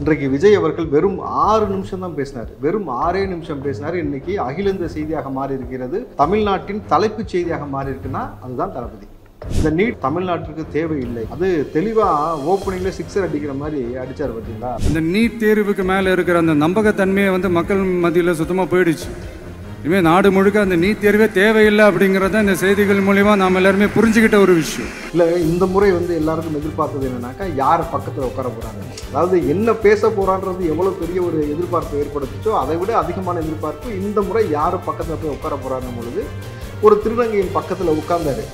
இன்றைக்கு விஜய் அவர்கள் வெறும் ஆறு நிமிஷம் தான் பேசினார் வெறும் ஆறே நிமிஷம் பேசினார் இன்னைக்கு அகில இந்திய செய்தியாக மாறி இருக்கிறது தமிழ்நாட்டின் தலைப்புச் செய்தியாக மாறி இருக்குன்னா அதுதான் தளபதி இந்த நீட் தமிழ்நாட்டிற்கு தேவையில்லை அது தெளிவா ஓப்பனிங்ல சிக்ஸர் அடிக்கிற மாதிரி அடிச்சார் பார்த்தீங்களா இந்த நீட் தேர்வுக்கு மேலே இருக்கிற அந்த நம்பகத்தன்மையை வந்து மக்கள் மத்தியில் சுத்தமாக போயிடுச்சு இனிமேல் நாடு முழுக்க அந்த நீட் தேர்வே தேவையில்லை அப்படிங்கிறத இந்த செய்திகள் மூலிமா நாம் எல்லாருமே புரிஞ்சுக்கிட்ட ஒரு விஷயம் இல்ல இந்த முறை வந்து எல்லாருக்கும் எதிர்பார்த்தது என்னன்னாக்கா யார் பக்கத்துல உட்கார போறாங்க அதாவது என்ன பேச போறான்றது எவ்வளவு பெரிய ஒரு எதிர்பார்ப்பு ஏற்படுத்துச்சோ அதை விட அதிகமான எதிர்பார்ப்பு இந்த முறை யார் பக்கத்துல போய் உட்கார போறாங்க பொழுது ஒரு திருநங்கையின் பக்கத்துல உட்கார்ந்தாரு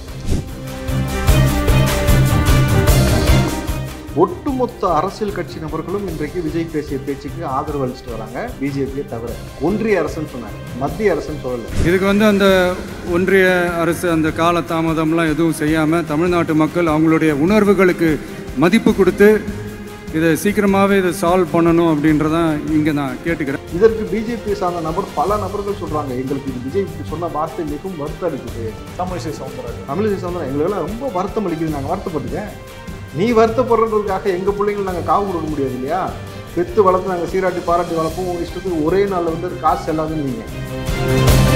ஒட்டுமொத்த அரசியல் கட்சி நபர்களும் இன்றைக்கு விஜய் பேசிய பேச்சுக்கு ஆதரவு அளிச்சுட்டு வராங்க பிஜேபியை தவிர ஒன்றிய அரசுன்னு சொன்னாங்க மத்திய அரசுன்னு சொல்லல இதுக்கு வந்து அந்த ஒன்றிய அரசு அந்த கால தாமதம்லாம் எதுவும் செய்யாமல் தமிழ்நாட்டு மக்கள் அவங்களுடைய உணர்வுகளுக்கு மதிப்பு கொடுத்து இதை சீக்கிரமாகவே இதை சால்வ் பண்ணணும் அப்படின்றதான் இங்கே நான் கேட்டுக்கிறேன் இதற்கு பிஜேபி சார்ந்த நபர் பல நபர்கள் சொல்றாங்க எங்களுக்கு இது விஜய் இப்படி சொன்ன வார்த்தை மிகவும் வருத்தம் அளிக்குது தமிழிசை சவுந்தரராஜன் தமிழிசை சவுந்தரம் எங்களுக்கெல்லாம் ரொம்ப வருத்தம் அளிக்குது நாங்கள் வருத்தப்பட்டுக்கேன் நீ வருத்தப்படுறதுக்காக எங்கள் பிள்ளைங்களை நாங்கள் காவு கொடுக்க முடியாது இல்லையா பெத்து வளர்த்து நாங்கள் சீராட்டி பாராட்டி வளர்ப்போம் உங்க இஷ்டத்துக்கு ஒரே நாளில் வந்து அது காசு செல்லாதுன்னு நீங்கள்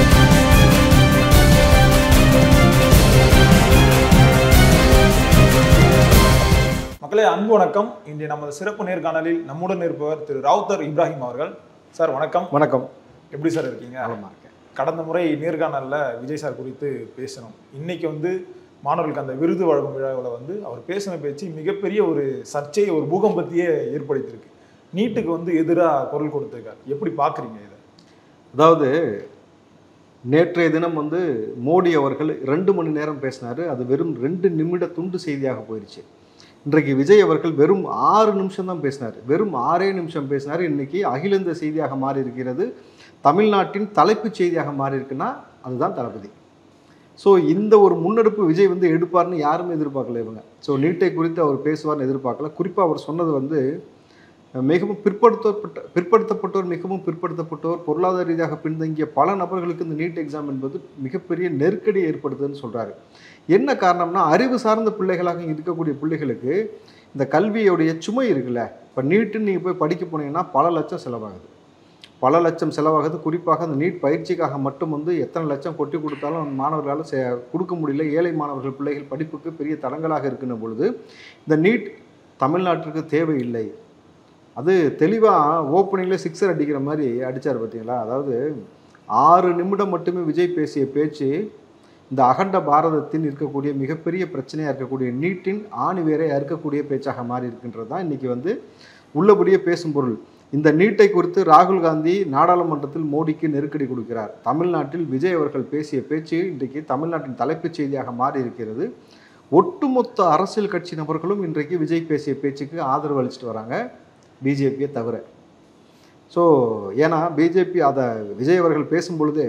மக்களே அன்பு வணக்கம் இன்றைய நமது சிறப்பு நேர்காணலில் நம்முடன் இருப்பவர் திரு ராவுத்தர் இப்ராஹிம் அவர்கள் சார் வணக்கம் வணக்கம் எப்படி சார் இருக்கீங்க நலமா இருக்கேன் கடந்த முறை நேர்காணல்ல விஜய் சார் குறித்து பேசணும் இன்னைக்கு வந்து மாணவர்களுக்கு அந்த விருது வழங்கும் விழாவில் வந்து அவர் பேசின பேச்சு மிகப்பெரிய ஒரு சர்ச்சையை ஒரு பூகம்பத்தையே ஏற்படுத்தியிருக்கு நீட்டுக்கு வந்து எதிராக குரல் கொடுத்திருக்கார் எப்படி பார்க்குறீங்க இதை அதாவது நேற்றைய தினம் வந்து மோடி அவர்கள் ரெண்டு மணி நேரம் பேசினார் அது வெறும் ரெண்டு நிமிட துண்டு செய்தியாக போயிடுச்சு இன்றைக்கு விஜய் அவர்கள் வெறும் ஆறு நிமிஷம் தான் பேசினார் வெறும் ஆறே நிமிஷம் பேசினார் இன்னைக்கு அகில இந்திய செய்தியாக மாறி இருக்கிறது தமிழ்நாட்டின் தலைப்புச் செய்தியாக மாறி இருக்குன்னா அதுதான் தளபதி ஸோ இந்த ஒரு முன்னெடுப்பு விஜய் வந்து எடுப்பார்னு யாருமே எதிர்பார்க்கல இவங்க ஸோ நீட்டை குறித்து அவர் பேசுவார்னு எதிர்பார்க்கல குறிப்பாக அவர் சொன்னது வந்து மிகவும் பிற்படுத்தப்பட்ட பிற்படுத்தப்பட்டோர் மிகவும் பிற்படுத்தப்பட்டோர் பொருளாதார ரீதியாக பின்தங்கிய பல நபர்களுக்கு இந்த நீட் எக்ஸாம் என்பது மிகப்பெரிய நெருக்கடியை ஏற்படுத்துதுன்னு சொல்றாரு என்ன காரணம்னா அறிவு சார்ந்த பிள்ளைகளாக இருக்கக்கூடிய பிள்ளைகளுக்கு இந்த கல்வியுடைய சுமை இருக்குல்ல இப்போ நீட்டுன்னு நீங்கள் போய் படிக்க போனீங்கன்னா பல லட்சம் செலவாகுது பல லட்சம் செலவாகுது குறிப்பாக அந்த நீட் பயிற்சிக்காக மட்டும் வந்து எத்தனை லட்சம் கொட்டி கொடுத்தாலும் அந்த மாணவர்களால் செ கொடுக்க முடியல ஏழை மாணவர்கள் பிள்ளைகள் படிப்புக்கு பெரிய தடங்கலாக இருக்கின்ற பொழுது இந்த நீட் தமிழ்நாட்டிற்கு தேவையில்லை அது தெளிவாக ஓப்பனிங்ல சிக்ஸர் அடிக்கிற மாதிரி அடிச்சார் பார்த்தீங்களா அதாவது ஆறு நிமிடம் மட்டுமே விஜய் பேசிய பேச்சு இந்த அகண்ட பாரதத்தின் இருக்கக்கூடிய மிகப்பெரிய பிரச்சனையாக இருக்கக்கூடிய நீட்டின் ஆணி வேரை அறுக்கக்கூடிய பேச்சாக மாறி இருக்கின்றது தான் இன்றைக்கி வந்து உள்ளபடியே பேசும் பொருள் இந்த நீட்டை குறித்து ராகுல் காந்தி நாடாளுமன்றத்தில் மோடிக்கு நெருக்கடி கொடுக்கிறார் தமிழ்நாட்டில் விஜய் அவர்கள் பேசிய பேச்சு இன்றைக்கு தமிழ்நாட்டின் தலைப்புச் செய்தியாக மாறி இருக்கிறது ஒட்டுமொத்த அரசியல் கட்சி நபர்களும் இன்றைக்கு விஜய் பேசிய பேச்சுக்கு ஆதரவு அளிச்சிட்டு வராங்க பிஜேபியை தவிர ஸோ ஏன்னா பிஜேபி அதை விஜய் அவர்கள் பேசும் பொழுது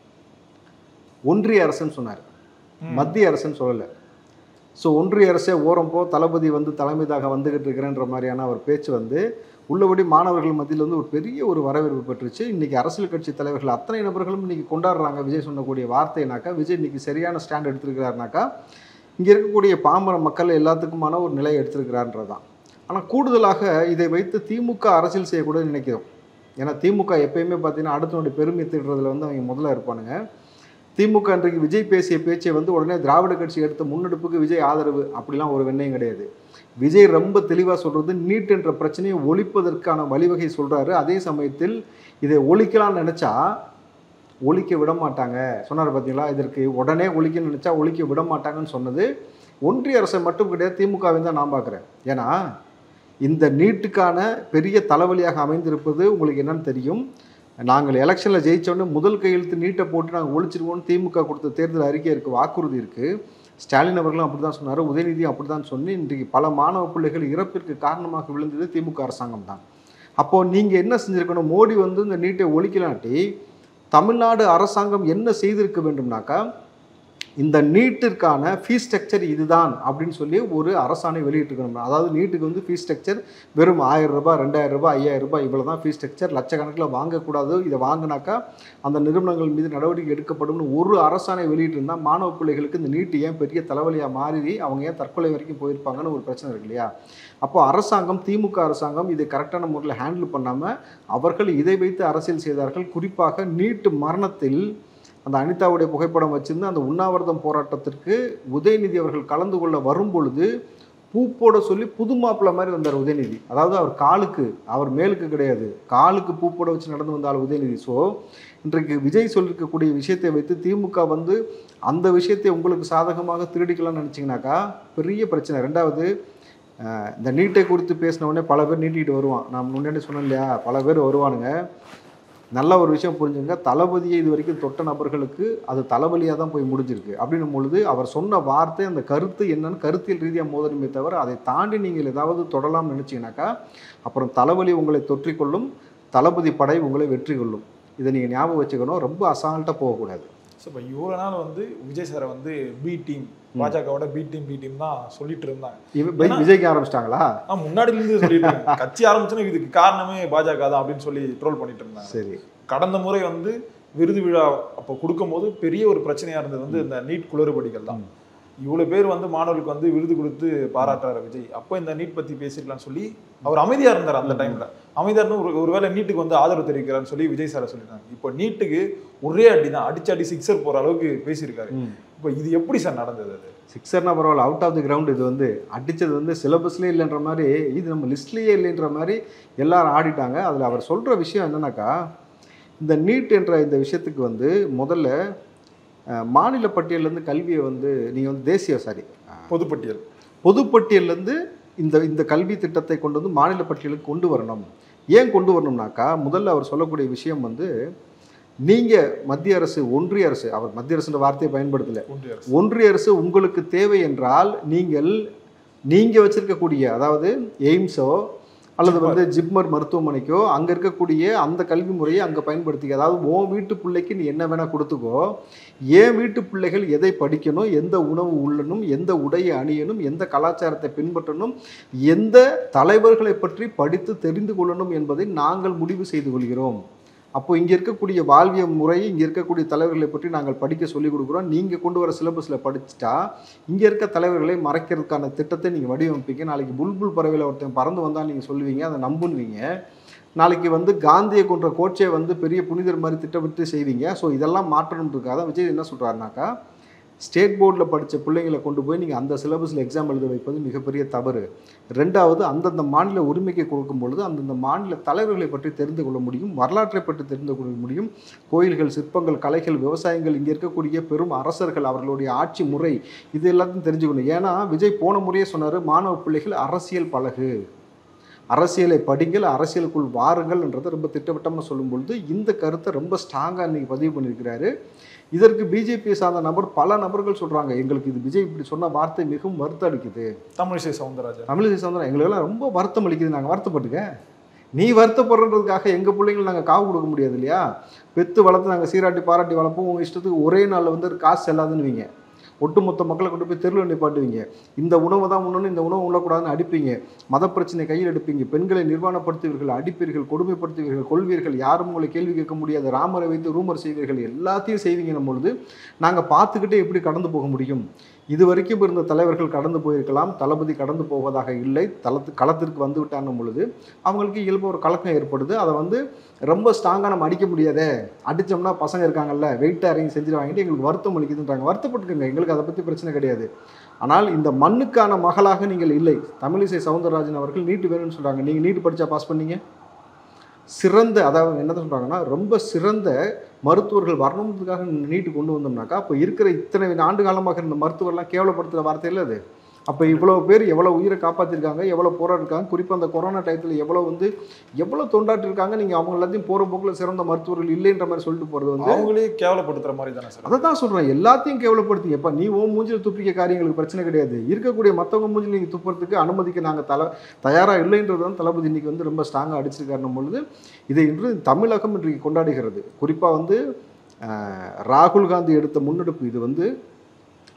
ஒன்றிய அரசுன்னு சொன்னார் மத்திய அரசுன்னு சொல்லலை ஸோ ஒன்றிய அரசே ஓரம் போ தளபதி வந்து தலைமைதாக வந்துகிட்டு இருக்கிறேன்ற மாதிரியான ஒரு பேச்சு வந்து உள்ளபடி மாணவர்கள் மத்தியில் வந்து ஒரு பெரிய ஒரு வரவேற்பு பெற்றுச்சு இன்னைக்கு அரசியல் கட்சி தலைவர்கள் அத்தனை நபர்களும் இன்னைக்கு கொண்டாடுறாங்க விஜய் சொன்னக்கூடிய வார்த்தைனாக்கா விஜய் இன்னைக்கு சரியான ஸ்டாண்ட் எடுத்திருக்கிறாருனாக்கா இங்கே இருக்கக்கூடிய பாமர மக்கள் எல்லாத்துக்குமான ஒரு நிலை எடுத்திருக்கிறான்றதான் ஆனால் கூடுதலாக இதை வைத்து திமுக அரசியல் செய்யக்கூட நினைக்கிறோம் ஏன்னா திமுக எப்பயுமே பார்த்தீங்கன்னா அடுத்தனுடைய பெருமை திடுறதுல வந்து அவங்க முதல்ல இருப்பானுங்க திமுக இன்றைக்கு விஜய் பேசிய பேச்சை வந்து உடனே திராவிட கட்சி எடுத்த முன்னெடுப்புக்கு விஜய் ஆதரவு அப்படிலாம் ஒரு வெண்ணையும் கிடையாது விஜய் ரொம்ப தெளிவாக சொல்றது நீட் என்ற பிரச்சனையை ஒழிப்பதற்கான வழிவகை சொல்றாரு அதே சமயத்தில் இதை ஒழிக்கலாம்னு நினைச்சா ஒழிக்க விட மாட்டாங்க சொன்னார் பார்த்தீங்களா இதற்கு உடனே ஒழிக்கணும்னு நினைச்சா ஒழிக்க விட மாட்டாங்கன்னு சொன்னது ஒன்றிய அரசை மட்டும் கிடையாது திமுகவை தான் நான் பார்க்குறேன் ஏன்னா இந்த நீட்டுக்கான பெரிய தலைவலியாக அமைந்திருப்பது உங்களுக்கு என்னன்னு தெரியும் நாங்கள் எலெக்ஷனில் ஜெயிச்சோடனே முதல் கையெழுத்து நீட்டை போட்டு நாங்கள் ஒழிச்சிருவோம்னு திமுக கொடுத்த தேர்தல் அறிக்கை இருக்குது வாக்குறுதி இருக்குது ஸ்டாலின் அவர்களும் அப்படி தான் சொன்னார் உதயநிதியும் அப்படி தான் சொல்லி இன்றைக்கு பல மாணவ பிள்ளைகள் இறப்பிற்கு காரணமாக விழுந்தது திமுக அரசாங்கம் தான் அப்போது நீங்கள் என்ன செஞ்சுருக்கணும் மோடி வந்து இந்த நீட்டை ஒழிக்கலாட்டி தமிழ்நாடு அரசாங்கம் என்ன செய்திருக்க வேண்டும்னாக்கா இந்த நீட்டிற்கான ஃபீஸ் ஸ்ட்ரக்சர் இதுதான் அப்படின்னு சொல்லி ஒரு அரசாணை வெளியிட்டிருக்கணும் அதாவது நீட்டுக்கு வந்து ஃபீஸ் ஸ்ட்ரக்சர் வெறும் ஆயிரம் ரூபாய் ரெண்டாயிரம் ரூபாய் ஐயாயிரம் ரூபாய் இவ்வளோ தான் ஃபீஸ் ஸ்ட்ரக்சர் லட்சக்கணக்கில் வாங்கக்கூடாது இதை வாங்கினாக்கா அந்த நிறுவனங்கள் மீது நடவடிக்கை எடுக்கப்படும்னு ஒரு அரசாணை வெளியிட்டிருந்தா மாணவ பிள்ளைகளுக்கு இந்த நீட்டு ஏன் பெரிய தலைவலியாக மாறி அவங்க ஏன் தற்கொலை வரைக்கும் போயிருப்பாங்கன்னு ஒரு பிரச்சனை இருக்கு இல்லையா அப்போ அரசாங்கம் திமுக அரசாங்கம் இதை கரெக்டான முறையில் ஹேண்டில் பண்ணாமல் அவர்கள் இதை வைத்து அரசியல் செய்தார்கள் குறிப்பாக நீட்டு மரணத்தில் அந்த அனிதாவுடைய புகைப்படம் வச்சிருந்து அந்த உண்ணாவிரதம் போராட்டத்திற்கு உதயநிதி அவர்கள் கலந்து கொள்ள வரும் பொழுது பூ போட சொல்லி புது மாப்பிள்ளை மாதிரி வந்தார் உதயநிதி அதாவது அவர் காலுக்கு அவர் மேலுக்கு கிடையாது காலுக்கு பூ போட வச்சு நடந்து வந்தார் உதயநிதி ஸோ இன்றைக்கு விஜய் சொல்லியிருக்கக்கூடிய விஷயத்தை வைத்து திமுக வந்து அந்த விஷயத்தை உங்களுக்கு சாதகமாக திருடிக்கலாம்னு நினச்சிங்கனாக்கா பெரிய பிரச்சனை ரெண்டாவது அஹ், இந்த நீட்டை குறித்து பேசின உடனே பல பேர் நீட்டிக்கிட்டு வருவான் நான் முன்னாடி சொன்னேன் இல்லையா பல பேர் வருவானுங்க நல்ல ஒரு விஷயம் புரிஞ்சுங்க தளபதியை இது வரைக்கும் தொட்ட நபர்களுக்கு அது தலைவலியாக தான் போய் முடிஞ்சிருக்கு அப்படின்னும் பொழுது அவர் சொன்ன வார்த்தை அந்த கருத்து என்னன்னு கருத்தியல் ரீதியாக மோதலுமே தவிர அதை தாண்டி நீங்கள் ஏதாவது தொடலாம்னு நினச்சிங்கனாக்கா அப்புறம் தலைவலி உங்களை தொற்றிக்கொள்ளும் தளபதி படை உங்களை வெற்றி கொள்ளும் இதை நீங்கள் ஞாபகம் வச்சுக்கணும் ரொம்ப அசால்ட்டாக போகக்கூடாது ஸோ இப்போ இவ்வளோ நாள் வந்து விஜய் சாரை வந்து பி டீம் பாஜகவோட பி டீம் பி டீம் தான் சொல்லிட்டு இருந்தாங்க இவ- பை- விஜய்க்கு ஆரம்பிச்சிட்டாங்களா ஆ முன்னாடில இருந்து சொல்லிட்டு இருக்காங்க கட்சி ஆரம்பிச்சுன்னா இதுக்கு காரணமே பாஜக தான் அப்படின்னு சொல்லி ட்ரோல் பண்ணிட்டு இருந்தாங்க சரி கடந்த முறை வந்து விருது விழா அப்போ கொடுக்கும்போது பெரிய ஒரு பிரச்சனையா இருந்தது வந்து இந்த நீட் குளறுபடிகள் தான் இவ்வளவு பேர் வந்து மாணவர்களுக்கு வந்து விருது கொடுத்து பாராட்டுறாரு விஜய் அப்போ இந்த நீட் பத்தி பேசிக்கலாம்னு சொல்லி அவர் அமைதியா இருந்தார் அந்த டைம்ல அமைதியா இருந்து ஒரு ஒருவேளை நீட்டுக்கு வந்து ஆதரவு தெரிவிக்கிறான்னு சொல்லி விஜய் சாரை சொல்லிட்டாங்க இப்போ நீட்டுக்கு ஒரே அடி தான் அடிச்சு அடி சிக்ஸர் போற அளவுக்கு பேசியிருக்காரு இப்போ இது எப்படி சார் நடந்தது அது சிக்ஸர்னா பரவாயில்ல அவுட் ஆஃப் தி கிரவுண்ட் இது வந்து அடித்தது வந்து சிலபஸ்லேயே இல்லைன்ற மாதிரி இது நம்ம லிஸ்ட்லேயே இல்லைன்ற மாதிரி எல்லாரும் ஆடிட்டாங்க அதில் அவர் சொல்கிற விஷயம் என்னன்னாக்கா இந்த நீட் என்ற இந்த விஷயத்துக்கு வந்து முதல்ல அஹ், மாநில பட்டியலேருந்து கல்வியை வந்து நீங்கள் வந்து தேசிய சாரி பொதுப்பட்டியல் பொதுப்பட்டியல்லேருந்து இந்த இந்த கல்வி திட்டத்தை கொண்டு வந்து மாநில பட்டியலுக்கு கொண்டு வரணும் ஏன் கொண்டு வரணும்னாக்கா முதல்ல அவர் சொல்லக்கூடிய விஷயம் வந்து நீங்கள் மத்திய அரசு ஒன்றிய அரசு அவர் மத்திய அரசுன்ற வார்த்தையை பயன்படுத்தலை ஒன்றிய அரசு ஒன்றிய அரசு உங்களுக்கு தேவை என்றால் நீங்கள் நீங்கள் வச்சிருக்கக்கூடிய அதாவது எய்ம்ஸோ அல்லது வந்து ஜிப்மர் மருத்துவமனைக்கோ அங்கே இருக்கக்கூடிய அந்த கல்வி முறையை அங்கே பயன்படுத்திக்க அதாவது உன் வீட்டு பிள்ளைக்கு நீ என்ன வேணால் கொடுத்துக்கோ என் வீட்டு பிள்ளைகள் எதை படிக்கணும் எந்த உணவு உள்ளணும் எந்த உடையை அணியணும் எந்த கலாச்சாரத்தை பின்பற்றணும் எந்த தலைவர்களை பற்றி படித்து தெரிந்து கொள்ளணும் என்பதை நாங்கள் முடிவு செய்து கொள்கிறோம் அப்போ இங்கே இருக்கக்கூடிய வாழ்வியல் முறை இங்கே இருக்கக்கூடிய தலைவர்களை பற்றி நாங்கள் படிக்க சொல்லிக் கொடுக்குறோம் நீங்கள் கொண்டு வர சிலபஸில் படிச்சுட்டா இங்கே இருக்க தலைவர்களை மறைக்கிறதுக்கான திட்டத்தை நீங்கள் வடிவமைப்பீங்க நாளைக்கு புல்புல் பறவையில் ஒருத்தன் பறந்து வந்தால் நீங்கள் சொல்லுவீங்க அதை நம்புவீங்க நாளைக்கு வந்து காந்தியை கொன்ற கோட்சை வந்து பெரிய புனிதர் மாதிரி திட்டமிட்டு செய்வீங்க ஸோ இதெல்லாம் மாற்றணுன்றதுக்காக தான் விஜய் என்ன சொல்கிறாருனாக்கா ஸ்டேட் போர்டில் படித்த பிள்ளைங்களை கொண்டு போய் நீங்கள் அந்த சிலபஸில் எக்ஸாம் எழுத வைப்பது மிகப்பெரிய தவறு ரெண்டாவது அந்தந்த மாநில உரிமைக்கு கொடுக்கும் பொழுது அந்தந்த மாநில தலைவர்களை பற்றி தெரிந்து கொள்ள முடியும் வரலாற்றை பற்றி தெரிந்து கொள்ள முடியும் கோயில்கள் சிற்பங்கள் கலைகள் விவசாயங்கள் இங்கே இருக்கக்கூடிய பெரும் அரசர்கள் அவர்களுடைய ஆட்சி முறை இது எல்லாத்தையும் தெரிஞ்சுக்கணும் ஏன்னா விஜய் போன முறையே சொன்னார் மாணவ பிள்ளைகள் அரசியல் பழகு அரசியலை படிங்கள் அரசியலுக்குள் வாருங்கள்ன்றதை ரொம்ப திட்டவட்டமாக சொல்லும் பொழுது இந்த கருத்தை ரொம்ப ஸ்ட்ராங்காக இன்னைக்கு பதிவு பண்ணியிருக்கிறாரு இதற்கு பிஜேபி சார்ந்த நபர் பல நபர்கள் சொல்கிறாங்க எங்களுக்கு இது விஜய் இப்படி சொன்ன வார்த்தை மிகவும் வருத்தம் அளிக்குது தமிழிசை சவுந்தரராஜன் தமிழிசை சவுந்தரம் எங்களுக்கெல்லாம் ரொம்ப வருத்தம் அளிக்குது நாங்கள் வருத்தப்பட்டுக்க நீ வருத்தப்படுறதுக்காக எங்கள் பிள்ளைங்களை நாங்கள் காவு கொடுக்க முடியாது இல்லையா பெத்து வளர்த்து நாங்கள் சீராட்டி பாராட்டி வளர்ப்போம் உங்கள் இஷ்டத்துக்கு ஒரே நாளில் வந்து காசு செல்லாதுன்னு வைங்க ஒட்டுமொத்த மக்களை கொண்டு போய் தெருவில் நிப்பாட்டுவீங்க இந்த உணவு தான் உண்ணணும் இந்த உணவு உண்ணக்கூடாதுன்னு அடிப்பீங்க மத பிரச்சனை கையில் எடுப்பீங்க பெண்களை நிர்வாணப்படுத்துவீர்கள் அடிப்பீர்கள் கொடுமைப்படுத்துவீர்கள் கொள்வீர்கள் யாரும் உங்களை கேள்வி கேட்க முடியாது ராமரை வைத்து ரூமர் செய்வீர்கள் எல்லாத்தையும் செய்வீங்கன்னும் பொழுது நாங்கள் பார்த்துக்கிட்டே எப்படி கடந்து போக முடியும் இது வரைக்கும் இருந்த தலைவர்கள் கடந்து போயிருக்கலாம் தளபதி கடந்து போவதாக இல்லை தளத்து களத்திற்கு வந்து விட்டான்னும் பொழுது அவங்களுக்கு இயல்பு ஒரு கலக்கம் ஏற்படுது அதை வந்து ரொம்ப ஸ்ட்ராங்காக நம்ம அடிக்க முடியாதே அடித்தோம்னா பசங்க இருக்காங்கல்ல வெயிட்டாக இறங்கி செஞ்சிருவாங்கிட்டு எங்களுக்கு வருத்தம் அளிக்குதுன்றாங்க வருத்தப்பட்டுக்கங்க எங்களுக்கு அதை பற்றி பிரச்சனை கிடையாது ஆனால் இந்த மண்ணுக்கான மகளாக நீங்கள் இல்லை தமிழிசை சவுந்தரராஜன் அவர்கள் நீட்டு வேணும்னு சொல்கிறாங்க நீங்கள் நீட்டு படித்தா பாஸ் பண்ணீங்க சிறந்த அதாவது என்ன சொல்கிறாங்கன்னா ரொம்ப சிறந்த மருத்துவர்கள் வரணுன்றதுக்காக நீட்டு கொண்டு வந்தோம்னாக்கா அப்போ இருக்கிற இத்தனை ஆண்டு காலமாக இருந்த மருத்துவர்லாம் கேவலப்படுத்துகிற வார்த்தை இல்லை அது அப்போ இவ்வளோ பேர் எவ்வளோ உயிரை காப்பாற்றிருக்காங்க எவ்வளோ போராடிருக்காங்க குறிப்பாக அந்த கொரோனா டயத்தில் எவ்வளோ வந்து எவ்வளோ தொண்டாற்றிருக்காங்க நீங்கள் அவங்க எல்லாத்தையும் போகிற போக்கில் சிறந்த மருத்துவர்கள் இல்லைன்ற மாதிரி சொல்லிட்டு போகிறது வந்து அவங்களே கேவலப்படுத்துற மாதிரி தானே சார் அதை தான் சொல்கிறேன் எல்லாத்தையும் கேவலப்படுத்தி எப்போ நீ ஓ மூஞ்சில் துப்பிக்க காரியங்களுக்கு பிரச்சனை கிடையாது இருக்கக்கூடிய மற்றவங்க மூஞ்சில் நீங்கள் துப்புறதுக்கு அனுமதிக்க நாங்கள் தல தயாராக இல்லைன்றது தான் தளபதி இன்னைக்கு வந்து ரொம்ப ஸ்ட்ராங்காக அடிச்சிருக்காருன்னும் பொழுது இதை இன்று தமிழகம் இன்றைக்கு கொண்டாடுகிறது குறிப்பாக வந்து அஹ், ராகுல் காந்தி எடுத்த முன்னெடுப்பு இது வந்து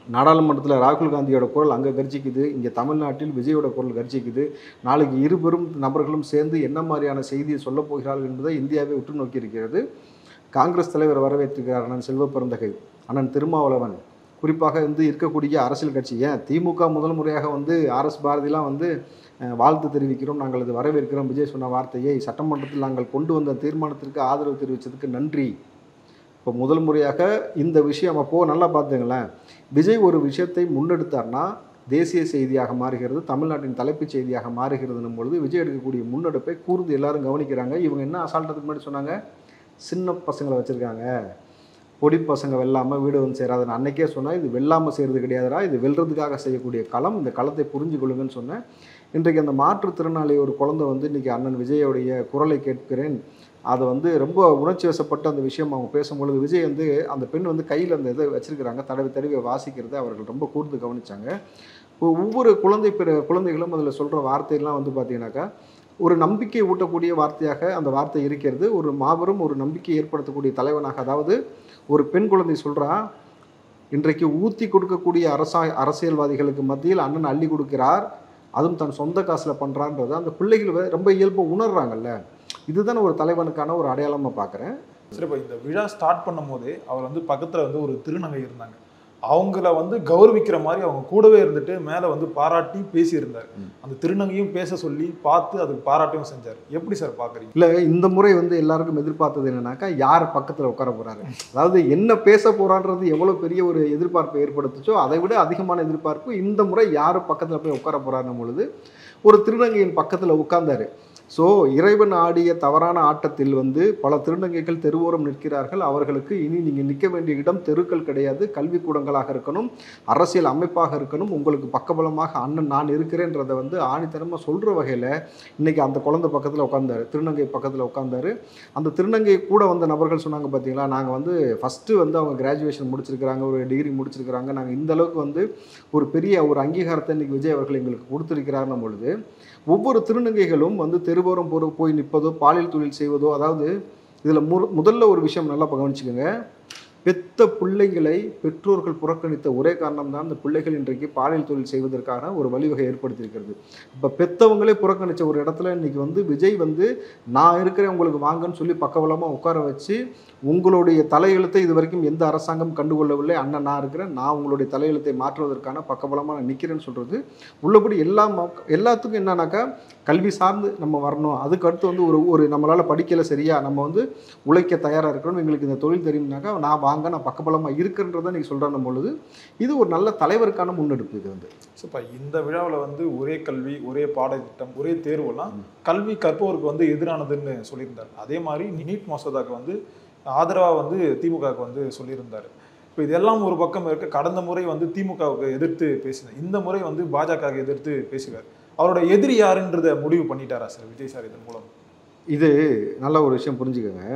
நாடாளுமன்றத்தில் ராகுல் காந்தியோட குரல் அங்கே கர்ஜிக்குது இங்கே தமிழ்நாட்டில் விஜயோட குரல் கர்ஜிக்குது நாளைக்கு இருபெரும் நபர்களும் சேர்ந்து என்ன மாதிரியான செய்தியை சொல்லப் போகிறார்கள் என்பதை இந்தியாவை உற்று நோக்கி இருக்கிறது காங்கிரஸ் தலைவர் வரவேற்றிருக்கிறார் அண்ணன் செல்வ பெருந்தகை அண்ணன் திருமாவளவன் குறிப்பாக வந்து இருக்கக்கூடிய அரசியல் கட்சி ஏன் திமுக முதல் முறையாக வந்து ஆர்எஸ் பாரதிலாம் வந்து அஹ், வாழ்த்து தெரிவிக்கிறோம் நாங்கள் இது வரவேற்கிறோம் விஜய் சொன்ன வார்த்தையை சட்டமன்றத்தில் நாங்கள் கொண்டு வந்த தீர்மானத்திற்கு ஆதரவு தெரிவித்ததுக்கு நன்றி இப்போ முதல் முறையாக இந்த விஷயம் அப்போது நல்லா பார்த்துங்களேன் விஜய் ஒரு விஷயத்தை முன்னெடுத்தார்னா தேசிய செய்தியாக மாறுகிறது தமிழ்நாட்டின் தலைப்புச் செய்தியாக மாறுகிறதுன்னும் பொழுது விஜய் எடுக்கக்கூடிய முன்னெடுப்பை கூர்ந்து எல்லாரும் கவனிக்கிறாங்க இவங்க என்ன அசால்ட்டத்துக்கு முன்னாடி சொன்னாங்க சின்ன பசங்களை வச்சுருக்காங்க பொடி பசங்க வெல்லாமல் வீடு வந்து சேராதுன்னு அன்னைக்கே சொன்னேன் இது வெல்லாமல் செய்கிறது கிடையாதுடா இது வெல்றதுக்காக செய்யக்கூடிய களம் இந்த களத்தை புரிஞ்சு கொள்ளுங்கன்னு சொன்னேன் இன்றைக்கு அந்த மாற்றுத்திறனாளி ஒரு குழந்தை வந்து இன்றைக்கி அண்ணன் விஜயோடைய குரலை கேட்கிறேன் அதை வந்து ரொம்ப உணர்ச்சி வசப்பட்ட அந்த விஷயம் அவங்க பேசும்பொழுது விஜய் வந்து அந்த பெண் வந்து கையில் அந்த இதை வச்சிருக்கிறாங்க தடவி தடவி வாசிக்கிறதை அவர்கள் ரொம்ப கூர்ந்து கவனிச்சாங்க இப்போ ஒவ்வொரு குழந்தை பிற குழந்தைகளும் அதில் சொல்கிற வார்த்தையெல்லாம் வந்து பார்த்தீங்கன்னாக்கா ஒரு நம்பிக்கை ஊட்டக்கூடிய வார்த்தையாக அந்த வார்த்தை இருக்கிறது ஒரு மாபெரும் ஒரு நம்பிக்கை ஏற்படுத்தக்கூடிய தலைவனாக அதாவது ஒரு பெண் குழந்தை சொல்கிறா இன்றைக்கு ஊற்றி கொடுக்கக்கூடிய அரசா அரசியல்வாதிகளுக்கு மத்தியில் அண்ணன் அள்ளி கொடுக்கிறார் அதுவும் தன் சொந்த காசில் பண்ணுறான்றதை அந்த பிள்ளைகள் வ- ரொம்ப இயல்பாக உணர்றாங்கல்ல இதுதானே ஒரு தலைவனுக்கான ஒரு அடையாளமாக பார்க்குறேன் சரி இப்போ இந்த விழா ஸ்டார்ட் பண்ணும் போதே அவர் வந்து பக்கத்துல வந்து ஒரு திருநங்கை இருந்தாங்க அவங்கள வந்து கௌரவிக்கிற மாதிரி அவங்க கூடவே இருந்துட்டு மேல வந்து பாராட்டி பேசியிருந்தார் அந்த திருநங்கையும் பேச சொல்லி பார்த்து அதுக்கு பாராட்டையும் செஞ்சார் எப்படி சார் பாக்குறீங்க இல்லை இந்த முறை வந்து எல்லாருக்கும் எதிர்பார்த்தது என்னன்னாக்கா யார் பக்கத்தில் உட்கார போகிறாரு அதாவது என்ன பேச போகிறான்றது எவ்வளோ பெரிய ஒரு எதிர்பார்ப்பை ஏற்படுத்துச்சோ அதை விட அதிகமான எதிர்பார்ப்பு இந்த முறை யார் பக்கத்தில் போய் உட்கார போகிறாருன்னும் பொழுது ஒரு திருநங்கையின் பக்கத்தில் உட்கார்ந்தாரு ஸோ இறைவன் ஆடிய தவறான ஆட்டத்தில் வந்து பல திருநங்கைகள் தெருவோரம் நிற்கிறார்கள் அவர்களுக்கு இனி நீங்கள் நிற்க வேண்டிய இடம் தெருக்கள் கிடையாது கல்விக்கூடங்களாக இருக்கணும் அரசியல் அமைப்பாக இருக்கணும் உங்களுக்கு பக்கபலமாக அண்ணன் நான் இருக்கிறேன்றதை வந்து ஆணித்தனமாக சொல்கிற வகையில் இன்னைக்கு அந்த குழந்தை பக்கத்தில் உட்காந்தாரு திருநங்கை பக்கத்தில் உட்காந்தாரு அந்த திருநங்கை கூட வந்த நபர்கள் சொன்னாங்க பார்த்தீங்களா நாங்கள் வந்து ஃபஸ்ட்டு வந்து அவங்க கிராஜுவேஷன் முடிச்சிருக்கிறாங்க ஒரு டிகிரி முடிச்சிருக்கிறாங்க நாங்கள் இந்த அளவுக்கு வந்து ஒரு பெரிய ஒரு அங்கீகாரத்தை இன்னைக்கு விஜய் அவர்கள் எங்களுக்கு கொடுத்துருக்கிறாருன்னும் பொழுது ஒவ்வொரு திருநங்கைகளும் வந்து தெருவோரம் போற போய் நிற்பதோ பாலியல் தொழில் செய்வதோ அதாவது இதில் மு முதல்ல ஒரு விஷயம் நல்லா கவனிச்சுக்கோங்க பெத்த பிள்ளைகளை பெற்றோர்கள் புறக்கணித்த ஒரே காரணம் தான் அந்த பிள்ளைகள் இன்றைக்கு பாலியல் தொழில் செய்வதற்கான ஒரு வழிவகை ஏற்படுத்தியிருக்கிறது இப்போ பெத்தவங்களே புறக்கணித்த ஒரு இடத்துல இன்னைக்கு வந்து விஜய் வந்து நான் இருக்கிறேன் உங்களுக்கு வாங்கன்னு சொல்லி பக்கபலமாக உட்கார வச்சு உங்களுடைய தலையெழுத்தை இது வரைக்கும் எந்த அரசாங்கம் கண்டுகொள்ளவில்லை அண்ணன் நான் இருக்கிறேன் நான் உங்களுடைய தலையெழுத்தை மாற்றுவதற்கான பக்கபலமாக நான் நிற்கிறேன்னு சொல்கிறது உள்ளபடி எல்லா மக்க- எல்லாத்துக்கும் என்னன்னாக்கா கல்வி சார்ந்து நம்ம வரணும் அதுக்கு அடுத்து வந்து ஒரு ஒரு நம்மளால் படிக்கலை சரியா நம்ம வந்து உழைக்க தயாராக இருக்கணும் எங்களுக்கு இந்த தொழில் தெரியும்னாக்கா நான் வாங்க நான் பக்கபலமாக இருக்கிறன்றதை நீங்கள் சொல்கிற பொழுது இது ஒரு நல்ல தலைவருக்கான முன்னெடுப்பு இது வந்து சூப்பா இந்த விழாவில் வந்து ஒரே கல்வி ஒரே பாடத்திட்டம் ஒரே தேர்வெல்லாம் கல்வி கற்பவருக்கு வந்து எதிரானதுன்னு சொல்லியிருந்தார் அதே மாதிரி நீட் மசோதாக்கு வந்து ஆதரவாக வந்து திமுகவுக்கு வந்து சொல்லியிருந்தார் இப்போ இதெல்லாம் ஒரு பக்கம் இருக்க கடந்த முறை வந்து திமுகவுக்கு எதிர்த்து பேசினார் இந்த முறை வந்து பாஜகவுக்கு எதிர்த்து பேசுகிறார் அவரோட எதிரி யாருன்றதை முடிவு பண்ணிட்டாரா சார் விஜய் சார் இதன் மூலம் இது நல்ல ஒரு விஷயம் புரிஞ்சுக்கோங்க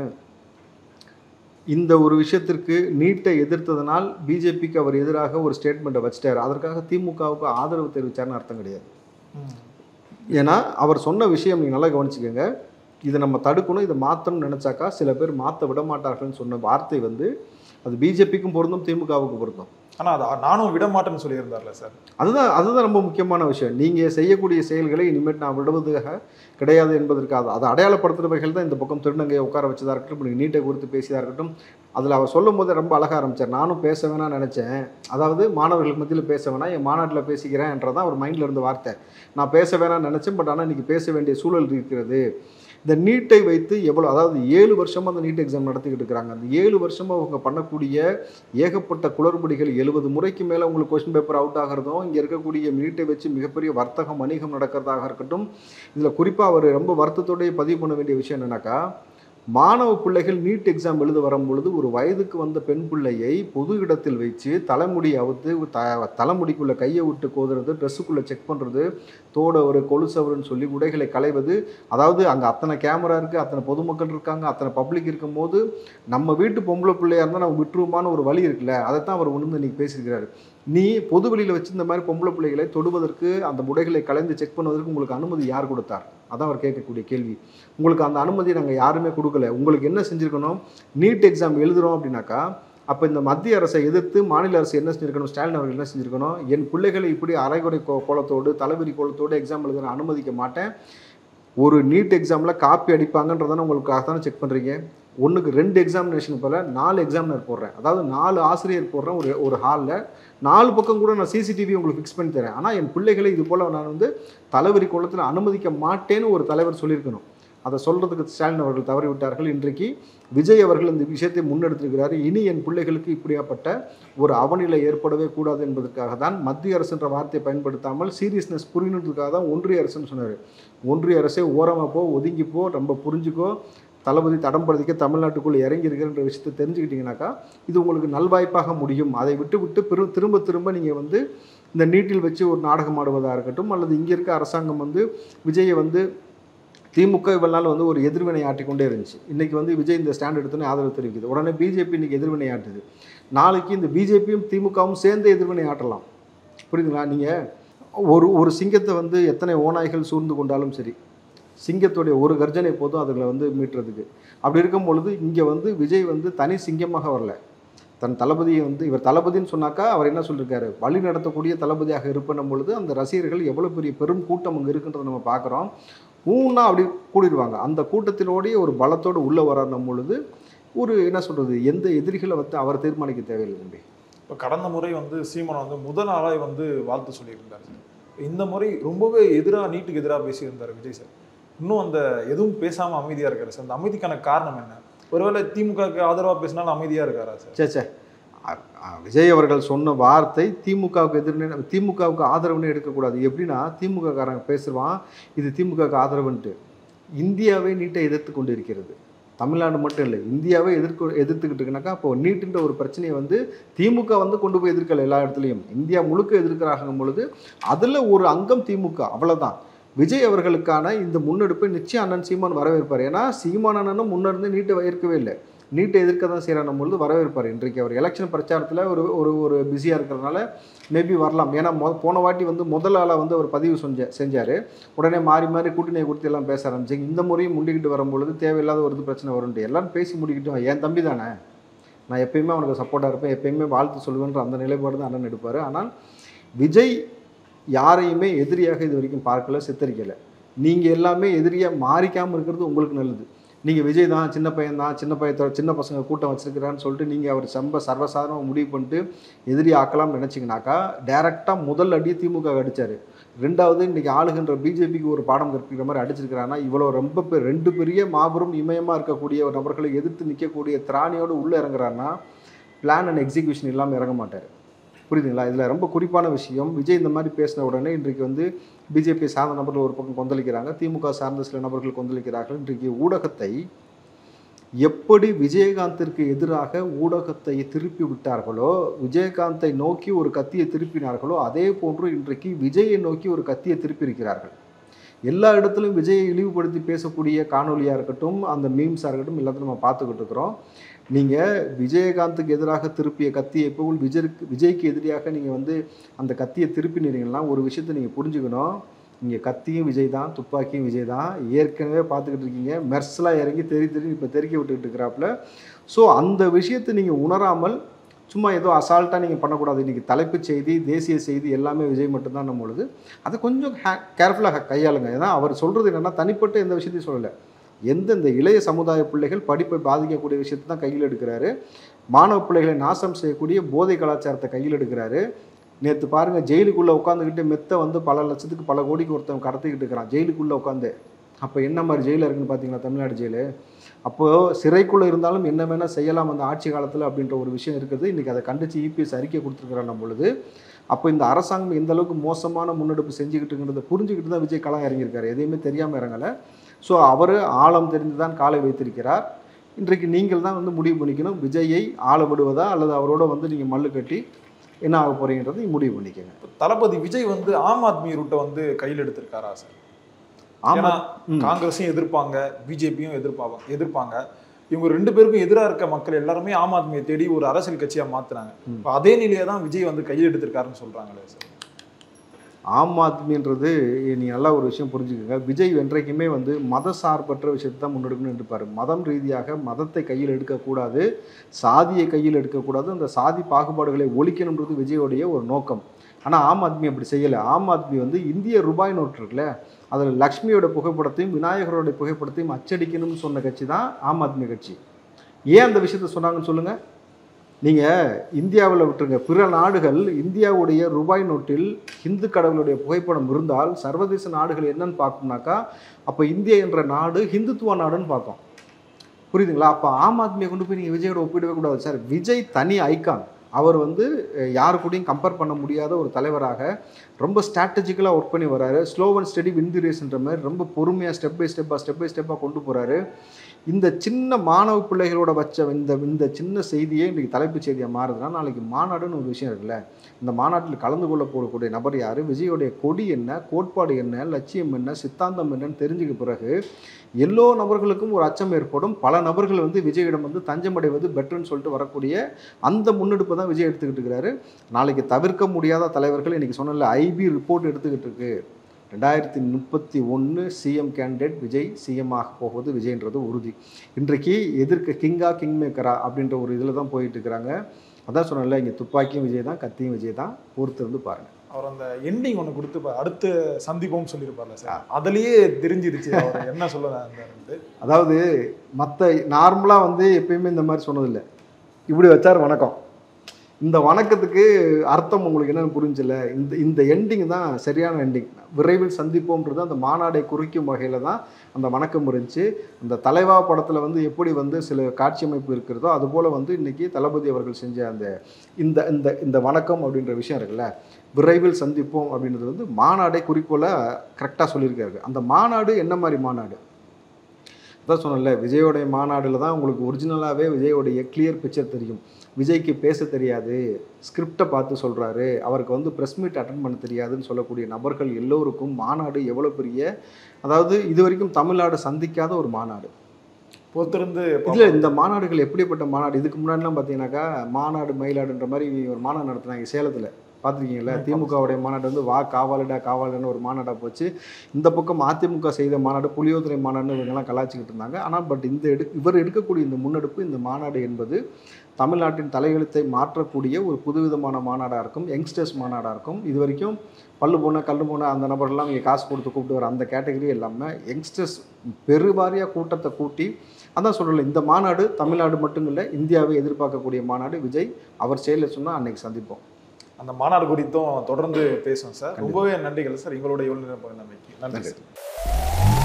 இந்த ஒரு விஷயத்திற்கு நீட்டை எதிர்த்ததனால் பிஜேபிக்கு அவர் எதிராக ஒரு ஸ்டேட்மெண்ட்டை வச்சிட்டார் அதற்காக திமுகவுக்கு ஆதரவு தெரிவிச்சார்னு அர்த்தம் கிடையாது ஏன்னா அவர் சொன்ன விஷயம் நீங்கள் நல்லா கவனிச்சுக்கோங்க இதை நம்ம தடுக்கணும் இதை மாற்றணும்னு நினச்சாக்கா சில பேர் மாற்ற விட மாட்டார்கள்னு சொன்ன வார்த்தை வந்து அது பிஜேபிக்கும் பொருந்தும் திமுகவுக்கு பொருந்தும் ஆனால் அது நானும் விட மாட்டேன்னு சொல்லியிருந்தார்ல சார் அதுதான் அதுதான் ரொம்ப முக்கியமான விஷயம் நீங்கள் செய்யக்கூடிய செயல்களை இனிமேட் நான் விடுவதாக கிடையாது என்பதற்கு அது அதை அடையாளப்படுத்துகிறவைகள் தான் இந்த பக்கம் திருநங்கையை உட்கார வச்சதாக இருக்கட்டும் இப்போ நீங்கள் நீட்டை குறித்து பேசியதாக இருக்கட்டும் அதில் அவர் சொல்லும் போதே ரொம்ப அழகாக ஆரம்பிச்சார் நானும் பேச வேணாம்னு நினச்சேன் அதாவது மாணவர்களுக்கு மத்தியில் பேச வேணாம் என் மாநாட்டில் பேசிக்கிறேன்றதான் ஒரு மைண்டில் இருந்த வார்த்தை நான் பேச வேணாம்னு நினச்சேன் பட் ஆனால் இன்றைக்கி பேச வேண்டிய சூழல் இருக்கிறது இந்த நீட்டை வைத்து எவ்வளோ அதாவது ஏழு வருஷமாக அந்த நீட் எக்ஸாம் நடத்திக்கிட்டு இருக்கிறாங்க அந்த ஏழு வருஷமாக அவங்க பண்ணக்கூடிய ஏகப்பட்ட குளறுபடிகள் எழுபது முறைக்கு மேலே உங்களுக்கு கொஸ்டின் பேப்பர் அவுட் ஆகிறதும் இங்கே இருக்கக்கூடிய நீட்டை வச்சு மிகப்பெரிய வர்த்தகம் வணிகம் நடக்கிறதாக இருக்கட்டும் இதில் குறிப்பாக அவர் ரொம்ப வருத்தத்தோடய பதிவு பண்ண வேண்டிய விஷயம் என்னன்னாக்கா மாணவ பிள்ளைகள் நீட் எக்ஸாம் எழுத வரும்பொழுது ஒரு வயதுக்கு வந்த பெண் பிள்ளையை பொது இடத்தில் வச்சு தலைமுடி அவுத்து த தலைமுடிக்குள்ளே கையை விட்டு கோதுறது ட்ரெஸ்ஸுக்குள்ளே செக் பண்ணுறது தோடவர் கொலுசவர்னு சொல்லி உடைகளை களைவது அதாவது அங்கே அத்தனை கேமரா இருக்குது அத்தனை பொதுமக்கள் இருக்காங்க அத்தனை பப்ளிக் இருக்கும்போது நம்ம வீட்டு பொம்பளை பிள்ளையா இருந்தால் நம்ம விட்டுருமான்னு ஒரு வழி இருக்குல்ல அதைத்தான் அவர் உணர்ந்து இன்னைக்கு பேசியிருக்கிறாரு நீ பொது வெளியில் வச்சு இந்த மாதிரி பொம்பளை பிள்ளைகளை தொடுவதற்கு அந்த உடைகளை கலைந்து செக் பண்ணுவதற்கு உங்களுக்கு அனுமதி யார் கொடுத்தார் அதான் அவர் கேட்கக்கூடிய கேள்வி உங்களுக்கு அந்த அனுமதி நாங்கள் யாருமே கொடுக்கல உங்களுக்கு என்ன செஞ்சுருக்கணும் நீட் எக்ஸாம் எழுதுறோம் அப்படின்னாக்கா அப்போ இந்த மத்திய அரசை எதிர்த்து மாநில அரசு என்ன செஞ்சிருக்கணும் ஸ்டாலின் அவர்கள் என்ன செஞ்சிருக்கணும் என் பிள்ளைகளை இப்படி அரைகுறை கோ கோலத்தோடு தலைவிரி கோலத்தோடு எக்ஸாம் எழுத நான் அனுமதிக்க மாட்டேன் ஒரு நீட் எக்ஸாமில் காப்பி அடிப்பாங்கன்றதானே உங்களுக்காக தானே செக் பண்ணுறீங்க ஒன்றுக்கு ரெண்டு எக்ஸாமினேஷன் போல் நாலு எக்ஸாமினர் போடுறேன் அதாவது நாலு ஆசிரியர் போடுறேன் ஒரு ஒரு ஹாலில் நாலு பக்கம் கூட நான் சிசிடிவி உங்களுக்கு ஃபிக்ஸ் பண்ணி தரேன் ஆனால் என் பிள்ளைகளை இது போல் நான் வந்து தலைவரி கோலத்தில் அனுமதிக்க மாட்டேன்னு ஒரு தலைவர் சொல்லியிருக்கணும் அதை சொல்கிறதுக்கு ஸ்டாலின் அவர்கள் தவறிவிட்டார்கள் இன்றைக்கு விஜய் அவர்கள் இந்த விஷயத்தை முன்னெடுத்திருக்கிறார் இனி என் பிள்ளைகளுக்கு இப்படியாப்பட்ட ஒரு அவநிலை ஏற்படவே கூடாது என்பதற்காக தான் மத்திய அரசுன்ற வார்த்தையை பயன்படுத்தாமல் சீரியஸ்னஸ் புரியணுன்றதுக்காக தான் ஒன்றிய அரசுன்னு சொன்னார் ஒன்றிய அரசே ஓரமாக போ ஒதுங்கி போ ரொம்ப புரிஞ்சுக்கோ தளபதி தடம்படுத்திக்க தமிழ்நாட்டுக்குள்ளே இறங்கி இருக்கிறன்ற விஷயத்தை தெரிஞ்சுக்கிட்டீங்கன்னாக்கா இது உங்களுக்கு நல்வாய்ப்பாக முடியும் அதை விட்டு விட்டு பெரு திரும்ப திரும்ப நீங்கள் வந்து இந்த நீட்டில் வச்சு ஒரு நாடகம் ஆடுவதாக இருக்கட்டும் அல்லது இங்கே இருக்க அரசாங்கம் வந்து விஜயை வந்து திமுக இவ்வளவு நாள் வந்து ஒரு எதிர்வினை ஆட்டிக்கொண்டே இருந்துச்சு இன்னைக்கு வந்து விஜய் இந்த ஸ்டாண்ட் எடுத்தோன்னே ஆதரவு தெரிவிக்குது உடனே பிஜேபி இன்னைக்கு எதிர்வினை ஆட்டுது நாளைக்கு இந்த பிஜேபியும் திமுகவும் சேர்ந்து எதிர்வினை ஆட்டலாம் புரியுதுங்களா நீங்கள் ஒரு ஒரு சிங்கத்தை வந்து எத்தனை ஓநாய்கள் சூழ்ந்து கொண்டாலும் சரி சிங்கத்துடைய ஒரு கர்ஜனை போதும் அதில் வந்து மீட்டுறதுக்கு அப்படி இருக்கும் பொழுது இங்கே வந்து விஜய் வந்து தனி சிங்கமாக வரல தன் தளபதியை வந்து இவர் தளபதின்னு சொன்னாக்கா அவர் என்ன சொல்லியிருக்காரு வழி நடத்தக்கூடிய தளபதியாக இருப்பனும் பொழுது அந்த ரசிகர்கள் எவ்வளோ பெரிய பெரும் கூட்டம் அங்கே இருக்குன்றதை நம்ம பார்க்குறோம் ஊன்னா அப்படி கூடிடுவாங்க அந்த கூட்டத்தினோடைய ஒரு பலத்தோடு உள்ளே வரணும் பொழுது ஒரு என்ன சொல்கிறது எந்த எதிரிகளை வந்து அவர் தீர்மானிக்க தேவையில்லை தம்பி இப்போ கடந்த முறை வந்து சீமான் வந்து முதல் நாளாய் வந்து வாழ்த்து சொல்லியிருந்தார் சார் இந்த முறை ரொம்பவே எதிராக நீட்டுக்கு எதிராக பேசியிருந்தார் விஜய் சார் இன்னும் அந்த எதுவும் பேசாமல் அமைதியாக இருக்காரு சார் அந்த அமைதிக்கான காரணம் என்ன ஒருவேளை திமுகவுக்கு ஆதரவாக பேசினாலும் அமைதியாக இருக்காரா சார் சே சே அ- அ- விஜய் அவர்கள் சொன்ன வார்த்தை திமுகவுக்கு எதிர்னு திமுகவுக்கு ஆதரவுன்னு எடுக்கக்கூடாது எப்படின்னா திமுக காரங்க பேசுவான் இது திமுகவுக்கு ஆதரவுன்ட்டு இந்தியாவே நீட்டை எதிர்த்து கொண்டு இருக்கிறது தமிழ்நாடு மட்டும் இல்லை இந்தியாவே எதிர்க்கு எதிர்த்துக்கிட்டு இருக்குனாக்கா அப்போ நீட்டுன்ற ஒரு பிரச்சனையை வந்து திமுக வந்து கொண்டு போய் எதிர்க்கல எல்லா இடத்துலையும் இந்தியா முழுக்க எதிர்க்கிறாங்கும் பொழுது அதில் ஒரு அங்கம் திமுக அவ்வளவுதான் விஜய் அவர்களுக்கான இந்த முன்னெடுப்பை நிச்சயம் அண்ணன் சீமான் வரவேற்பார் ஏன்னா சீமான் அண்ணனும் முன்னிருந்து நீட்டை ஏற்கவே இல்லை நீட்டை எதிர்க்க தான் செய்கிறான் பொழுது வரவேற்பார் இன்றைக்கு அவர் எலெக்ஷன் பிரச்சாரத்தில் ஒரு ஒரு ஒரு பிஸியாக இருக்கிறதுனால மேபி வரலாம் ஏன்னா மொ போன வாட்டி வந்து முதல் ஆளாக வந்து அவர் பதிவு செஞ்ச செஞ்சார் உடனே மாறி மாறி கூட்டணியை குறித்து எல்லாம் பேச ஆரம்பிச்சிங்க இந்த முறையும் முண்டிக்கிட்டு வரும்பொழுது தேவையில்லாத ஒரு இது பிரச்சனை வரும்ட்டு எல்லாரும் பேசி முடிக்கிட்டோம் என் தம்பி தானே நான் எப்பயுமே அவனுக்கு சப்போர்ட்டாக இருப்பேன் எப்பயுமே வாழ்த்து சொல்லுவேன்ற அந்த நிலைப்பாடு தான் அண்ணன் எடுப்பார் ஆனால் விஜய் யாரையுமே எதிரியாக இது வரைக்கும் பார்க்கல சித்தரிக்கலை நீங்கள் எல்லாமே எதிரியாக மாறிக்காமல் இருக்கிறது உங்களுக்கு நல்லது நீங்கள் விஜய் தான் சின்ன பையன் தான் சின்ன பையத்தோட சின்ன பசங்க கூட்டம் வச்சிருக்கிறான்னு சொல்லிட்டு நீங்கள் அவர் சம்ப சர்வசாதாரணமாக முடிவு பண்ணிட்டு எதிரி ஆக்கலாம்னு நினச்சிங்கனாக்கா டேரெக்டாக முதல் அடி திமுக அடிச்சாரு ரெண்டாவது இன்னைக்கு ஆளுகின்ற பிஜேபிக்கு ஒரு பாடம் கற்பிக்கிற மாதிரி அடிச்சிருக்கிறாங்கன்னா இவ்வளோ ரொம்ப பெ- ரெண்டு பெரிய மாபெரும் இமயமாக இருக்கக்கூடிய ஒரு நபர்களை எதிர்த்து நிற்கக்கூடிய திராணியோடு உள்ளே இறங்குறாருன்னா பிளான் அண்ட் எக்ஸிகியூஷன் இல்லாமல் இறங்க மாட்டார் புரியுதுங்களா இதில் ரொம்ப குறிப்பான விஷயம் விஜய் இந்த மாதிரி பேசின உடனே இன்றைக்கு வந்து பிஜேபி சார்ந்த நபர்கள் ஒரு பக்கம் கொந்தளிக்கிறாங்க திமுக சார்ந்த சில நபர்கள் கொந்தளிக்கிறார்கள் இன்றைக்கு ஊடகத்தை எப்படி விஜயகாந்திற்கு எதிராக ஊடகத்தை திருப்பி விட்டார்களோ விஜயகாந்தை நோக்கி ஒரு கத்தியை திருப்பினார்களோ அதே போன்று இன்றைக்கு விஜயை நோக்கி ஒரு கத்தியை திருப்பி இருக்கிறார்கள் எல்லா இடத்துலையும் விஜயை இழிவுபடுத்தி பேசக்கூடிய காணொலியாக இருக்கட்டும் அந்த மீம்ஸாக இருக்கட்டும் எல்லாத்தையும் நம்ம பார்த்துக்கிட்டு இருக்கிறோம் நீங்கள் விஜயகாந்துக்கு எதிராக திருப்பிய கத்தியை போல் விஜய்க்கு விஜய்க்கு எதிராக நீங்கள் வந்து அந்த கத்தியை திருப்பினீங்கன்னா ஒரு விஷயத்தை நீங்கள் புரிஞ்சுக்கணும் இங்கே கத்தியும் விஜய் தான் துப்பாக்கியும் விஜய் தான் ஏற்கனவே பார்த்துக்கிட்டு இருக்கீங்க மெர்ஸ்லாம் இறங்கி தெரி தெரி இப்போ தெறிக்க விட்டுக்கிட்டு இருக்கிறாப்புல ஸோ அந்த விஷயத்தை நீங்கள் உணராமல் சும்மா ஏதோ அசால்ட்டாக நீங்கள் பண்ணக்கூடாது இன்றைக்கி தலைப்புச் செய்தி தேசிய செய்தி எல்லாமே விஜய் மட்டும்தான் நம்ம பொழுது அதை கொஞ்சம் ஹே கேர்ஃபுல்லாக கையாளுங்க ஏன்னா அவர் சொல்கிறது என்னென்னா தனிப்பட்ட எந்த விஷயத்தையும் சொல்லலை எந்தெந்த இளைய சமுதாய பிள்ளைகள் படிப்பை பாதிக்கக்கூடிய விஷயத்தை தான் கையில் எடுக்கிறாரு மாணவ பிள்ளைகளை நாசம் செய்யக்கூடிய போதை கலாச்சாரத்தை கையில் எடுக்கிறாரு நேற்று பாருங்கள் ஜெயிலுக்குள்ளே உட்காந்துக்கிட்டு மெத்த வந்து பல லட்சத்துக்கு பல கோடிக்கு ஒருத்தன் கடத்திக்கிட்டு இருக்கிறான் ஜெயிலுக்குள்ளே உட்காந்து அப்போ என்ன மாதிரி ஜெயிலில் இருக்குன்னு பார்த்தீங்களா தமிழ்நாடு ஜெயிலு அப்போது சிறைக்குள்ளே இருந்தாலும் என்ன வேணால் செய்யலாம் அந்த ஆட்சி காலத்தில் அப்படின்ற ஒரு விஷயம் இருக்குது இன்றைக்கி அதை கண்டித்து இபிஎஸ் அறிக்கை கொடுத்துருக்குறான் பொழுது அப்போ இந்த அரசாங்கம் எந்த அளவுக்கு மோசமான முன்னெடுப்பு செஞ்சுக்கிட்டுங்கிறத புரிஞ்சுக்கிட்டு தான் விஜய் களம் இறங்கியிருக்காரு எதையுமே தெரியாமல் இறங்கலை ஸோ அவர் ஆழம் தெரிந்து தான் காலை வைத்திருக்கிறார் இன்றைக்கு நீங்கள் தான் வந்து முடிவு பண்ணிக்கணும் விஜயை ஆள விடுவதா அல்லது அவரோட வந்து நீங்கள் மல்லு கட்டி என்ன ஆக போறீங்கன்றதை நீங்க முடிவு பண்ணிக்கங்க தளபதி விஜய் வந்து ஆம் ஆத்மி ரூட்டை வந்து கையில் எடுத்திருக்காரா சார் ஆமா ஏன்னா ம். காங்கிரஸையும் எதிர்ப்பாங்க பிஜேபியும் எதிர்ப்பாங்க எதிர்ப்பாங்க இவங்க ரெண்டு பேருக்கும் எதிராக இருக்க மக்கள் எல்லாருமே ஆம் ஆத்மியை தேடி ஒரு அரசியல் கட்சியா மாத்துறாங்க ம். இப்ப அதே நிலையை தான் விஜய் வந்து கையில் எடுத்திருக்காருன்னு சொல்றாங்களே சார் ஆம் ஆத்மின்றது நீ நல்லா ஒரு விஷயம் புரிஞ்சுக்கோங்க விஜய் என்றைக்குமே வந்து மத சார்பற்ற விஷயத்தை தான் முன்னெடுக்கணும்னு இருப்பார் மதம் ரீதியாக மதத்தை கையில் எடுக்கக்கூடாது சாதியை கையில் எடுக்கக்கூடாது அந்த சாதி பாகுபாடுகளை ஒழிக்கணுன்றது விஜயோடைய ஒரு நோக்கம் ஆனால் ஆம் ஆத்மி அப்படி செய்யலை ஆம் ஆத்மி வந்து இந்திய ரூபாய் நோட்டு இருக்குல்ல அதில் லக்ஷ்மியோட புகைப்படத்தையும் விநாயகரோட புகைப்படத்தையும் அச்சடிக்கணும்னு சொன்ன கட்சி தான் ஆம் ஆத்மி கட்சி ஏன் அந்த விஷயத்த சொன்னாங்கன்னு சொல்லுங்கள் நீங்கள் இந்தியாவில் விட்டுருங்க பிற நாடுகள் இந்தியாவுடைய ரூபாய் நோட்டில் இந்து கடவுளுடைய புகைப்படம் இருந்தால் சர்வதேச நாடுகள் என்னன்னு பார்க்கும்னாக்கா அப்போ இந்தியா என்ற நாடு ஹிந்துத்துவ நாடுன்னு பார்க்கும் புரியுதுங்களா அப்போ ஆம் ஆத்மியை கொண்டு போய் நீங்கள் விஜயோட ஒப்பிடவே கூடாது சார் விஜய் தனி ஐகான் அவர் வந்து அஹ், யாரு கூடயும் கம்பேர் பண்ண முடியாத ஒரு தலைவராக ரொம்ப ஸ்ட்ராட்டஜிக்கலாக ஒர்க் பண்ணி வராரு slow and study win the ரேஸ்ன்ற மாதிரி ரொம்ப பொறுமையாக ஸ்டெப் பை ஸ்டெப்பாக ஸ்டெப் பை ஸ்டெப்பாக கொண்டு போகிறாரு இந்த சின்ன மாணவ பிள்ளைகளோட வச்ச இந்த இந்த சின்ன செய்தியே இன்றைக்கி தலைப்புச் செய்தியாக மாறுதுன்னா நாளைக்கு மாநாடுன்னு ஒரு விஷயம் இருக்குல்ல இந்த மாநாட்டில் கலந்து கொள்ள போகக்கூடிய நபர் யார் விஜயோடைய கொடி என்ன கோட்பாடு என்ன லட்சியம் என்ன சித்தாந்தம் என்னன்னு தெரிஞ்சுக்க பிறகு எல்லோ நபர்களுக்கும் ஒரு அச்சம் ஏற்படும் பல நபர்கள் வந்து விஜயிடம் வந்து தஞ்சமடைவது பெட்டர்னு சொல்லிட்டு வரக்கூடிய அந்த முன்னெடுப்பை தான் விஜய் எடுத்துக்கிட்டு இருக்கிறாரு நாளைக்கு தவிர்க்க முடியாத தலைவர்கள் இன்னைக்கு சொன்னல ஐபி ரிப்போர்ட் எடுத்துக்கிட்டு இருக்கு ரெண்டாயிரத்தி முப்பத்தி ஒன்று சிஎம் கேண்டிடேட் விஜய் சிஎம் ஆக போவது விஜய்ன்றது உறுதி இன்றைக்கு எதிர்க்க கிங்கா கிங் மேக்கரா அப்படின்ற ஒரு இதில் தான் போயிட்டு இருக்கிறாங்க அதான் சொன்னேன்ல இங்கே துப்பாக்கியும் விஜய் தான் கத்தியும் விஜய் தான் பொறுத்து இருந்து பாருங்க அவர் அந்த எண்டிங் ஒன்று கொடுத்து பா- அடுத்து சந்திப்போம் சொல்லியிருப்பார்ல சார் அதுலயே தெரிஞ்சிருச்சு அவர் என்ன சொல்ல வந்தாருன்ட்டு. அதாவது மற்ற நார்மலாக வந்து எப்பயுமே இந்த மாதிரி சொன்னதில்லை இப்படி வச்சார் வணக்கம் இந்த வணக்கத்துக்கு அர்த்தம் உங்களுக்கு என்னன்னு புரிஞ்சல இந்த இந்த எண்டிங் தான் சரியான எண்டிங் விரைவில் சந்திப்போம்ன்றது அந்த மாநாடை குறிக்கும் வகையில் தான் அந்த வணக்கம் இருந்துச்சு அந்த தலைவா படத்தில் வந்து எப்படி வந்து சில காட்சி அமைப்பு இருக்கிறதோ அதுபோல் வந்து இன்னைக்கு தளபதி அவர்கள் செஞ்ச அந்த இந்த இந்த இந்த வணக்கம் அப்படின்ற விஷயம் இருக்குல்ல விரைவில் சந்திப்போம் அப்படின்றது வந்து மாநாடை குறிக்கோளாக கரெக்டாக சொல்லியிருக்காரு அந்த மாநாடு என்ன மாதிரி மாநாடு அதான் சொன்னேன்ல விஜயோடைய மாநாடுல தான் உங்களுக்கு ஒரிஜினலாகவே விஜயோடைய கிளியர் பிக்சர் தெரியும் விஜய்க்கு பேச தெரியாது ஸ்கிரிப்டை பார்த்து சொல்கிறாரு அவருக்கு வந்து ப்ரெஸ் மீட் அட்டன் பண்ண தெரியாதுன்னு சொல்லக்கூடிய நபர்கள் எல்லோருக்கும் மாநாடு எவ்வளோ பெரிய அதாவது இது வரைக்கும் தமிழ்நாடு சந்திக்காத ஒரு மாநாடு பொறுத்திருந்து இதில் இந்த மாநாடுகள் எப்படிப்பட்ட மாநாடு இதுக்கு முன்னாடிலாம் பார்த்தீங்கன்னாக்கா மாநாடு மயிலாடுன்ற மாதிரி ஒரு மாநாடு நடத்துனாங்க சேலத்தில் பார்த்துருக்கீங்களா திமுகவுடைய மாநாடு வந்து வா காவாலடா காவாலன்னு ஒரு மாநாடாக போச்சு இந்த பக்கம் அதிமுக செய்த மாநாடு புளியோதரை மாநாடுன்னு இவங்கெல்லாம் கலாச்சிக்கிட்டு இருந்தாங்க ஆனால் பட் இந்த எடு இவர் எடுக்கக்கூடிய இந்த முன்னெடுப்பு இந்த மாநாடு என்பது தமிழ்நாட்டின் தலையெழுத்தை மாற்றக்கூடிய ஒரு புதுவிதமான மாநாடாக இருக்கும் யங்ஸ்டர்ஸ் மாநாடாக இருக்கும் இது வரைக்கும் பல்லு போன கல்லு போன அந்த நபர்லாம் இங்கே காசு கொடுத்து கூப்பிட்டு வர அந்த கேட்டகரி இல்லாமல் யங்ஸ்டர்ஸ் பெருவாரியாக கூட்டத்தை கூட்டி அதான் சொல்லல இந்த மாநாடு தமிழ்நாடு மட்டும் இல்லை இந்தியாவை எதிர்பார்க்கக்கூடிய மாநாடு விஜய் அவர் செயலில் சொன்னால் அன்னைக்கு சந்திப்போம் அந்த மாநாடு குறித்தும் தொடர்ந்து பேசுவோம் சார் ரொம்பவே நன்றிகள் சார் எங்களுடைய இவ்வளவு நேரம் போன நம்பிக்கை நன்றி சார்